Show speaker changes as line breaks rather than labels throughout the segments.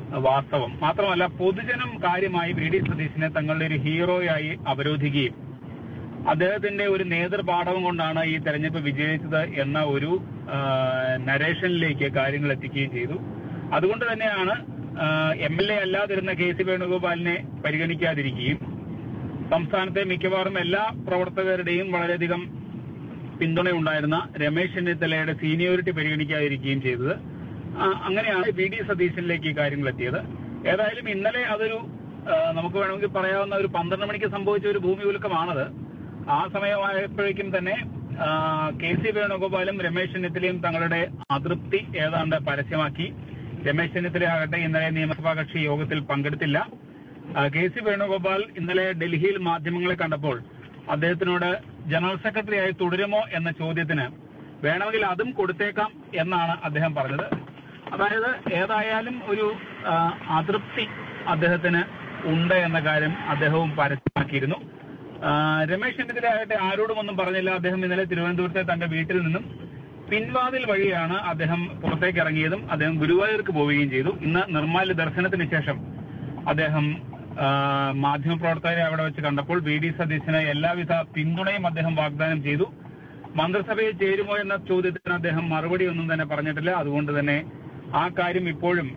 വാസ്തവം മാത്രമല്ല പൊതുജനം കാര്യമായി വി ഡി സതീശനെ തങ്ങളുടെ ഒരു ഹീറോയായി അവരോധിക്കുകയും അദ്ദേഹത്തിന്റെ ഒരു നേതൃപാഠവും കൊണ്ടാണ് ഈ തെരഞ്ഞെടുപ്പ് വിജയിച്ചത് എന്ന ഒരു ആ, നരേഷനിലേക്ക് കാര്യങ്ങൾ എത്തിക്കുകയും ചെയ്തു അതുകൊണ്ട് തന്നെയാണ് എം എൽ എ അല്ലാതിരുന്ന കെ സി വേണുഗോപാലിനെ പരിഗണിക്കാതിരിക്കുകയും സംസ്ഥാനത്തെ മിക്കവാറും എല്ലാ പ്രവർത്തകരുടെയും വളരെയധികം പിന്തുണയുണ്ടായിരുന്ന രമേശ് ചെന്നിത്തലയുടെ സീനിയോറിറ്റി പരിഗണിക്കാതിരിക്കുകയും ചെയ്തത് ആ, അങ്ങനെയാണ് വി ഡി സതീശനിലേക്ക് ഈ കാര്യങ്ങൾ എത്തിയത് ഏതായാലും ഇന്നലെ അതൊരു ആ, നമുക്ക് വേണമെങ്കിൽ പറയാവുന്ന ഒരു പന്ത്രണ്ട് മണിക്ക് സംഭവിച്ച ഒരു ഭൂമി ഉലുക്കമാണത് ആ സമയമായപ്പോഴേക്കും തന്നെ ആ, കെ സി വേണുഗോപാലും രമേശ് ചെന്നിത്തലയും തങ്ങളുടെ അതൃപ്തി ഏതാണ്ട് പരസ്യമാക്കി രമേശ് ചെന്നിത്തല ആകട്ടെ ഇന്നലെ നിയമസഭാ കക്ഷി യോഗത്തിൽ പങ്കെടുത്തില്ല ആ, കെ സി വേണുഗോപാൽ ഇന്നലെ ഡൽഹിയിൽ മാധ്യമങ്ങളെ കണ്ടപ്പോൾ അദ്ദേഹത്തിനോട് ജനറൽ സെക്രട്ടറി ആയി തുടരുമോ എന്ന ചോദ്യത്തിന് വേണമെങ്കിൽ അതും കൊടുത്തേക്കാം എന്നാണ് അദ്ദേഹം പറഞ്ഞത് അതായത് ഏതായാലും ഒരു ആ, അതൃപ്തി അദ്ദേഹത്തിന് ഉണ്ട് എന്ന കാര്യം അദ്ദേഹവും പരസ്യമാക്കിയിരുന്നു ആ, രമേശ് ചെന്നിത്തല ആകട്ടെ ആരോടും ഒന്നും പറഞ്ഞില്ല അദ്ദേഹം ഇന്നലെ തിരുവനന്തപുരത്തെ തന്റെ വീട്ടിൽ നിന്നും പിൻവാതിൽ വഴിയാണ് അദ്ദേഹം പുറത്തേക്ക് ഇറങ്ങിയതും അദ്ദേഹം ഗുരുവായൂർക്ക് പോവുകയും ചെയ്തു ഇന്ന് നിർമ്മാല്യ ദർശനത്തിന് ശേഷം അദ്ദേഹം ആ, മാധ്യമപ്രവർത്തകരെ അവിടെ വെച്ച് കണ്ടപ്പോൾ വി ഡി സതീശന് എല്ലാവിധ പിന്തുണയും അദ്ദേഹം വാഗ്ദാനം ചെയ്തു മന്ത്രിസഭയിൽ ചേരുമോ എന്ന ചോദ്യത്തിന് അദ്ദേഹം മറുപടി ഒന്നും തന്നെ പറഞ്ഞിട്ടില്ല അതുകൊണ്ട് തന്നെ ആ കാര്യം ഇപ്പോഴും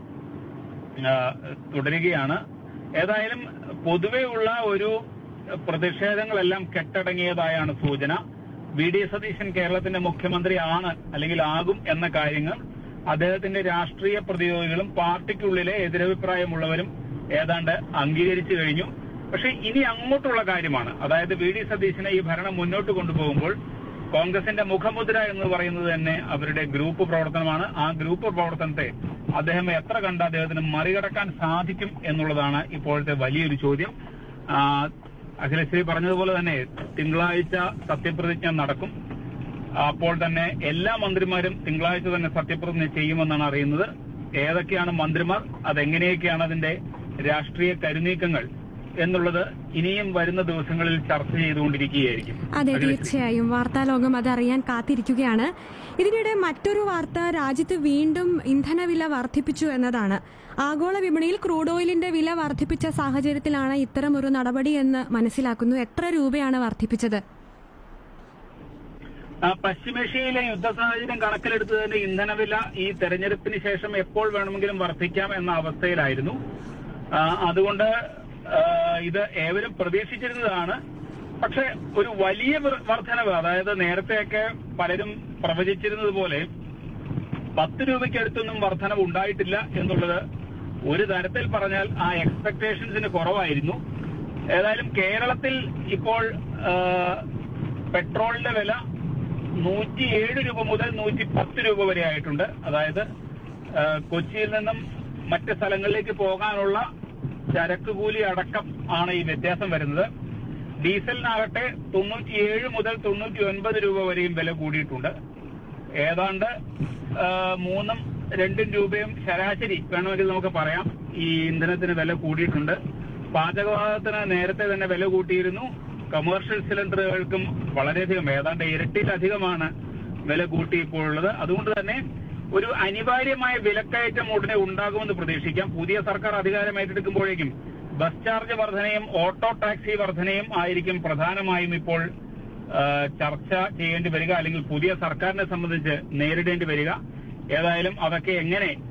ആ, തുടരുകയാണ് ഏതായാലും പൊതുവെയുള്ള ഒരു പ്രതിഷേധങ്ങളെല്ലാം കെട്ടടങ്ങിയതായാണ് സൂചന വി ഡി സതീശൻ കേരളത്തിന്റെ മുഖ്യമന്ത്രി ആണ് അല്ലെങ്കിൽ ആകും എന്ന കാര്യങ്ങൾ അദ്ദേഹത്തിന്റെ രാഷ്ട്രീയ പ്രതിയോഗികളും പാർട്ടിക്കുള്ളിലെ എതിരഭിപ്രായമുള്ളവരും ഏതാണ്ട് അംഗീകരിച്ചു കഴിഞ്ഞു പക്ഷെ ഇനി അങ്ങോട്ടുള്ള കാര്യമാണ് അതായത് വി ഡി സതീശനെ ഈ ഭരണം മുന്നോട്ട് കൊണ്ടുപോകുമ്പോൾ കോൺഗ്രസിന്റെ മുഖമുദ്ര എന്ന് പറയുന്നത് തന്നെ അവരുടെ ഗ്രൂപ്പ് പ്രവർത്തനമാണ് ആ ഗ്രൂപ്പ് പ്രവർത്തനത്തെ അദ്ദേഹം എത്ര കണ്ട് അദ്ദേഹത്തിന് മറികടക്കാൻ സാധിക്കും എന്നുള്ളതാണ് ഇപ്പോഴത്തെ വലിയൊരു ചോദ്യം ആ, അഖിലശ്രീ പറഞ്ഞതുപോലെ തന്നെ തിങ്കളാഴ്ച സത്യപ്രതിജ്ഞ നടക്കും അപ്പോൾ തന്നെ എല്ലാ മന്ത്രിമാരും തിങ്കളാഴ്ച തന്നെ സത്യപ്രതിജ്ഞ ചെയ്യുമെന്നാണ് അറിയുന്നത് ഏതൊക്കെയാണ് മന്ത്രിമാർ അതെങ്ങനെയൊക്കെയാണ് അതിന്റെ രാഷ്ട്രീയ കരുനീക്കങ്ങൾ എന്നുള്ളത് ഇനിയും വരുന്ന ദിവസങ്ങളിൽ ചർച്ച ചെയ്തുകൊണ്ടിരിക്കുകയായിരിക്കും
അതെ
അഖിലശ്രീ.
തീർച്ചയായും വാർത്താലോകം അതറിയാൻ കാത്തിരിക്കുകയാണ് ഇതിനിടെ മറ്റൊരു വാർത്ത രാജ്യത്ത് വീണ്ടും ഇന്ധനവില വർദ്ധിപ്പിച്ചു എന്നതാണ് ആഗോള വിപണിയിൽ ക്രൂഡ് ഓയിലിന്റെ വില വർദ്ധിപ്പിച്ച സാഹചര്യത്തിലാണ് ഇത്തരമൊരു നടപടി എന്ന് മനസ്സിലാക്കുന്നു എത്ര രൂപയാണ് വർദ്ധിപ്പിച്ചത്
ആ, പശ്ചിമേഷ്യയിലെ യുദ്ധ സാഹചര്യം കണക്കിലെടുത്ത് തന്നെ ഇന്ധനവില ഈ തെരഞ്ഞെടുപ്പിന് ശേഷം എപ്പോൾ വേണമെങ്കിലും വർദ്ധിക്കാം എന്ന അവസ്ഥയിലായിരുന്നു ആ, അതുകൊണ്ട് ആ, ഇത് ഏവരും പ്രതീക്ഷിച്ചിരുന്നതാണ് പക്ഷെ ഒരു വലിയ വർ- വർധനവ് അതായത് നേരത്തെയൊക്കെ പലരും പ്രവചിച്ചിരുന്നത് പോലെ പത്ത് രൂപയ്ക്ക് അടുത്തൊന്നും വർധനവ് ഉണ്ടായിട്ടില്ല എന്നുള്ളത് ഒരു തരത്തിൽ പറഞ്ഞാൽ ആ എക്സ്പെക്ടേഷൻസിന് കുറവായിരുന്നു ഏതായാലും കേരളത്തിൽ ഇപ്പോൾ ആ, പെട്രോളിന്റെ വില നൂറ്റിയേഴ് രൂപ മുതൽ നൂറ്റി പത്ത് രൂപ വരെ ആയിട്ടുണ്ട് അതായത് ആ, കൊച്ചിയിൽ നിന്നും മറ്റ് സ്ഥലങ്ങളിലേക്ക് പോകാനുള്ള ചരക്ക് കൂലി അടക്കം ആണ് ഈ വ്യത്യാസം വരുന്നത് ഡീസലിനാകട്ടെ തൊണ്ണൂറ്റിയേഴ് മുതൽ തൊണ്ണൂറ്റി ഒൻപത് രൂപ വരെയും വില കൂടിയിട്ടുണ്ട് ഏതാണ്ട് ആ, മൂന്നും രണ്ടും രൂപയും ശരാശരി വേണമെങ്കിൽ നമുക്ക് പറയാം ഈ ഇന്ധനത്തിന് വില കൂടിയിട്ടുണ്ട് പാചകവാതകത്തിന് നേരത്തെ തന്നെ വില കൂട്ടിയിരുന്നു കമേഴ്ഷ്യൽ സിലിണ്ടറുകൾക്കും വളരെയധികം ഏതാണ്ട് ഇരട്ടിയിലധികമാണ് വില കൂട്ടി ഇപ്പോൾ ഉള്ളത് അതുകൊണ്ട് തന്നെ ഒരു അനിവാര്യമായ വിലക്കയറ്റം ഉടനെ ഉണ്ടാകുമെന്ന് പ്രതീക്ഷിക്കാം പുതിയ സർക്കാർ അധികാരം ഏറ്റെടുക്കുമ്പോഴേക്കും ബസ് ചാർജ് വർധനയും ഓട്ടോ ടാക്സി വർധനയും ആയിരിക്കും പ്രധാനമായും ഇപ്പോൾ ആ, ചർച്ച ചെയ്യേണ്ടി വരിക അല്ലെങ്കിൽ പുതിയ സർക്കാരിനെ സംബന്ധിച്ച് നേരിടേണ്ടി വരിക ഏതായാലും അതൊക്കെ എങ്ങനെ